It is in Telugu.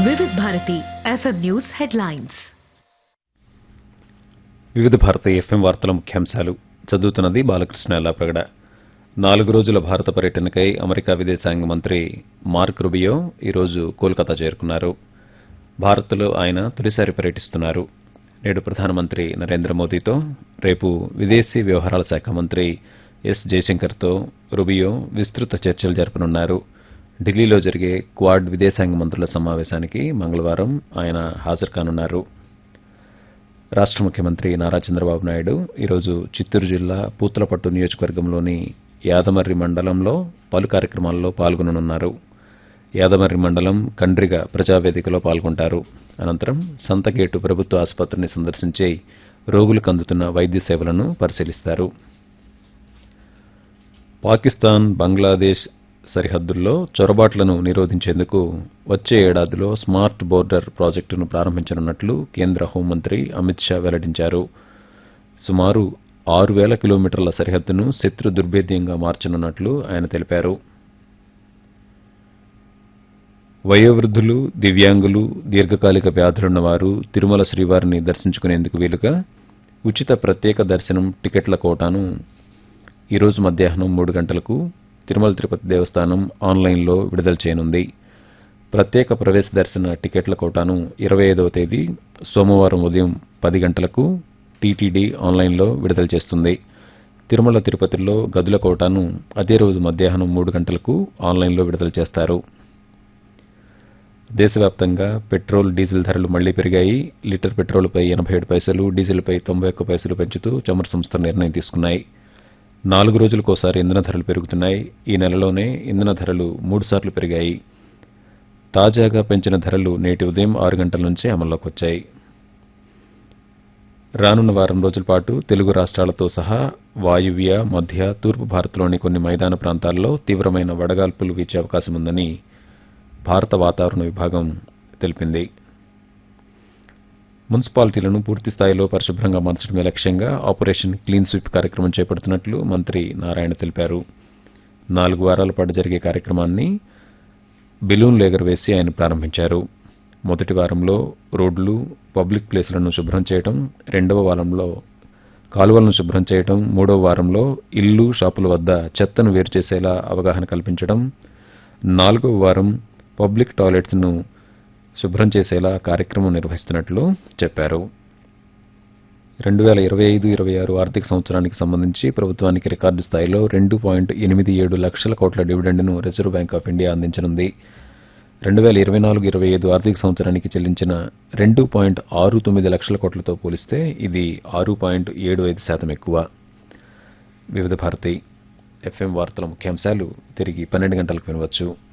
వివిధ భారతి ఎఫ్ఎం న్యూస్ హెడ్లైన్స్ వివిధ భారత ఎఫ్ఎం వార్తల ముఖ్యాంశాలు చదువుతున్నది బాలకృష్ణ ఎల్లాప్రగడ నాలుగు రోజుల భారత పర్యటనకై అమెరికా విదేశాంగ మంత్రి మార్క్ రుబియో ఈరోజు కోల్కతా చేరుకున్నారు భారత్లో ఆయన తొలిసారి పర్యటిస్తున్నారు నేడు ప్రధానమంత్రి నరేంద్ర మోదీతో రేపు విదేశీ వ్యవహారాల శాఖ మంత్రి ఎస్ జయశంకర్తో రుబియో విస్తృత చర్చలు జరపనున్నారు ఢిల్లీలో జరిగే క్వాడ్ విదేశాంగ మంత్రుల సమావేశానికి మంగళవారం ఆయన హాజరు కానున్నారు రాష్ట్ర ముఖ్యమంత్రి నారా చంద్రబాబు నాయుడు ఈరోజు చిత్తూరు జిల్లా పూతలపట్టు నియోజకవర్గంలోని యాదమర్రి మండలంలో పలు కార్యక్రమాల్లో పాల్గొననున్నారు యాదమర్రి మండలం కండ్రిగ ప్రజావేదికలో పాల్గొంటారు అనంతరం సంతగేటు ప్రభుత్వ ఆసుపత్రిని సందర్శించి రోగులకు అందుతున్న వైద్య సేవలను పరిశీలిస్తారు పాకిస్తాన్ బంగ్లాదేశ్ సరిహద్దుల్లో చొరబాట్లను నిరోధించేందుకు వచ్చే ఏడాదిలో స్మార్ట్ బోర్డర్ ప్రాజెక్టును ప్రారంభించనున్నట్లు కేంద్ర హోంమంత్రి అమిత్ షా వెల్లడించారు సుమారు ఆరు వేల కిలోమీటర్ల సరిహద్దును శత్రు దుర్భేద్యంగా మార్చనున్నట్లు ఆయన తెలిపారు వయోవృద్ధులు దివ్యాంగులు దీర్ఘకాలిక వ్యాధులున్న వారు తిరుమల శ్రీవారిని దర్శించుకునేందుకు వీలుగా ఉచిత ప్రత్యేక దర్శనం టికెట్ల కోటాను ఈరోజు మధ్యాహ్నం మూడు గంటలకు తిరుమల తిరుపతి దేవస్థానం ఆన్లైన్లో విడుదల చేయనుంది ప్రత్యేక ప్రవేశ దర్శన టికెట్ల కోటాను ఇరవై ఐదవ తేదీ సోమవారం ఉదయం పది గంటలకు టీటీడీ ఆన్లైన్లో విడుదల చేస్తుంది తిరుమల తిరుపతిలో గదుల కోటాను అదే రోజు మధ్యాహ్నం మూడు గంటలకు ఆన్లైన్లో విడుదల చేస్తారు దేశవ్యాప్తంగా పెట్రోల్ డీజిల్ ధరలు మళ్లీ పెరిగాయి లీటర్ పెట్రోల్పై ఎనభై ఏడు పైసలు డీజిల్పై తొంభై ఒక్క పైసలు పెంచుతూ చమురు సంస్థలు నిర్ణయం తీసుకున్నాయి నాలుగు రోజులకోసారి ఇంధన ధరలు పెరుగుతున్నాయి ఈ నెలలోనే ఇంధన ధరలు మూడుసార్లు పెరిగాయి తాజాగా పెంచిన ధరలు నేటి ఉదయం ఆరు గంటల నుంచే అమల్లోకి వచ్చాయి రానున్న వారం రోజుల పాటు తెలుగు రాష్ట్రాలతో సహా వాయువ్య మధ్య తూర్పు భారత్లోని కొన్ని మైదాన ప్రాంతాల్లో తీవ్రమైన వడగాల్పులు వీచే అవకాశం ఉందని భారత వాతావరణ విభాగం తెలిపింది మున్సిపాలిటీలను పూర్తి స్థాయిలో పరిశుభ్రంగా మార్చడమే లక్ష్యంగా ఆపరేషన్ క్లీన్ స్వీప్ కార్యక్రమం చేపడుతున్నట్లు మంత్రి నారాయణ తెలిపారు నాలుగు వారాల పాటు జరిగే కార్యక్రమాన్ని బెలూన్లు ఎగరవేసి ఆయన ప్రారంభించారు మొదటి వారంలో రోడ్లు పబ్లిక్ ప్లేసులను శుభ్రం చేయడం రెండవ వారంలో కాలువలను శుభ్రం చేయడం మూడవ వారంలో ఇల్లు షాపుల వద్ద చెత్తను వేరు చేసేలా అవగాహన కల్పించడం నాలుగవ వారం పబ్లిక్ టాయిలెట్స్ను శుభ్రం చేసేలా కార్యక్రమం నిర్వహిస్తున్నట్లు చెప్పారు రెండు వేల ఇరవై ఐదు ఇరవై ఆరు ఆర్థిక సంవత్సరానికి సంబంధించి ప్రభుత్వానికి రికార్డు స్థాయిలో రెండు పాయింట్ ఎనిమిది ఏడు లక్షల కోట్ల డివిడెండ్ను రిజర్వ్ బ్యాంక్ ఆఫ్ ఇండియా అందించనుంది రెండు వేల ఇరవై నాలుగు ఇరవై ఐదు ఆర్థిక సంవత్సరానికి చెల్లించిన రెండు పాయింట్ ఆరు తొమ్మిది లక్షల కోట్లతో పోలిస్తే ఇది ఆరు పాయింట్ ఏడు ఐదు శాతం ఎక్కువ వివిధ భారతి ఎఫ్ఎం వార్తల ముఖ్యాంశాలు తిరిగి పన్నెండు గంటలకు వినవచ్చు